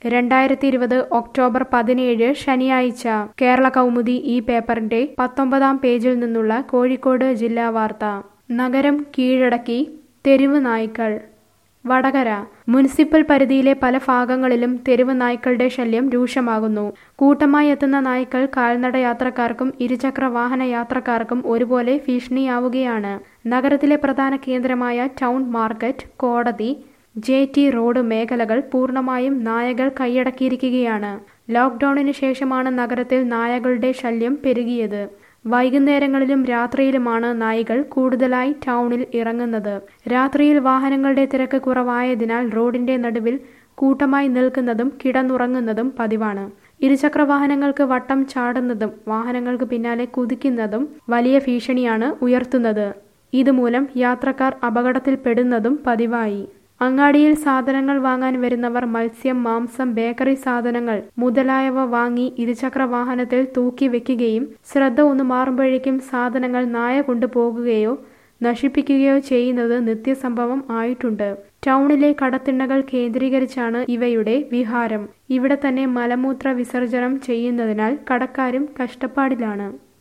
രണ്ടായിരത്തി ഇരുപത് ഒക്ടോബർ പതിനേഴ് ശനിയാഴ്ച കേരള കൗമുദി ഈ പേപ്പറിന്റെ പത്തൊമ്പതാം പേജിൽ നിന്നുള്ള കോഴിക്കോട് ജില്ലാ വാർത്ത നഗരം കീഴടക്കി തെരുവ് നായ്ക്കൾ വടകര മുനിസിപ്പൽ പരിധിയിലെ പല ഭാഗങ്ങളിലും തെരുവ് നായ്ക്കളുടെ ശല്യം രൂക്ഷമാകുന്നു കൂട്ടമായി എത്തുന്ന നായ്ക്കൾ കാൽനട യാത്രക്കാർക്കും ഇരുചക്ര വാഹന യാത്രക്കാർക്കും ഒരുപോലെ ഭീഷണിയാവുകയാണ് നഗരത്തിലെ പ്രധാന കേന്ദ്രമായ ടൗൺ മാർക്കറ്റ് കോടതി ജെ ടി റോഡ് മേഖലകൾ പൂർണ്ണമായും നായകൾ കൈയടക്കിയിരിക്കുകയാണ് ലോക്ക്ഡൌണിന് ശേഷമാണ് നഗരത്തിൽ നായകളുടെ ശല്യം പെരുകിയത് വൈകുന്നേരങ്ങളിലും രാത്രിയിലുമാണ് നായ്കൾ കൂടുതലായി ടൗണിൽ ഇറങ്ങുന്നത് രാത്രിയിൽ വാഹനങ്ങളുടെ തിരക്ക് കുറവായതിനാൽ റോഡിന്റെ നടുവിൽ കൂട്ടമായി നിൽക്കുന്നതും കിടന്നുറങ്ങുന്നതും പതിവാണ് ഇരുചക്ര വാഹനങ്ങൾക്ക് വട്ടം ചാടുന്നതും വാഹനങ്ങൾക്ക് പിന്നാലെ കുതിക്കുന്നതും വലിയ ഭീഷണിയാണ് ഉയർത്തുന്നത് ഇതുമൂലം യാത്രക്കാർ അപകടത്തിൽപ്പെടുന്നതും പതിവായി അങ്ങാടിയിൽ സാധനങ്ങൾ വാങ്ങാൻ വരുന്നവർ മത്സ്യം മാംസം ബേക്കറി സാധനങ്ങൾ മുതലായവ വാങ്ങി ഇരുചക്ര വാഹനത്തിൽ തൂക്കി വെക്കുകയും ശ്രദ്ധ ഒന്ന് മാറുമ്പോഴേക്കും സാധനങ്ങൾ നായ കൊണ്ടുപോകുകയോ നശിപ്പിക്കുകയോ ചെയ്യുന്നത് നിത്യസംഭവം ആയിട്ടുണ്ട് ടൗണിലെ കടത്തിണ്ണകൾ കേന്ദ്രീകരിച്ചാണ് ഇവയുടെ വിഹാരം ഇവിടെ തന്നെ മലമൂത്ര വിസർജനം ചെയ്യുന്നതിനാൽ കടക്കാരും കഷ്ടപ്പാടിലാണ്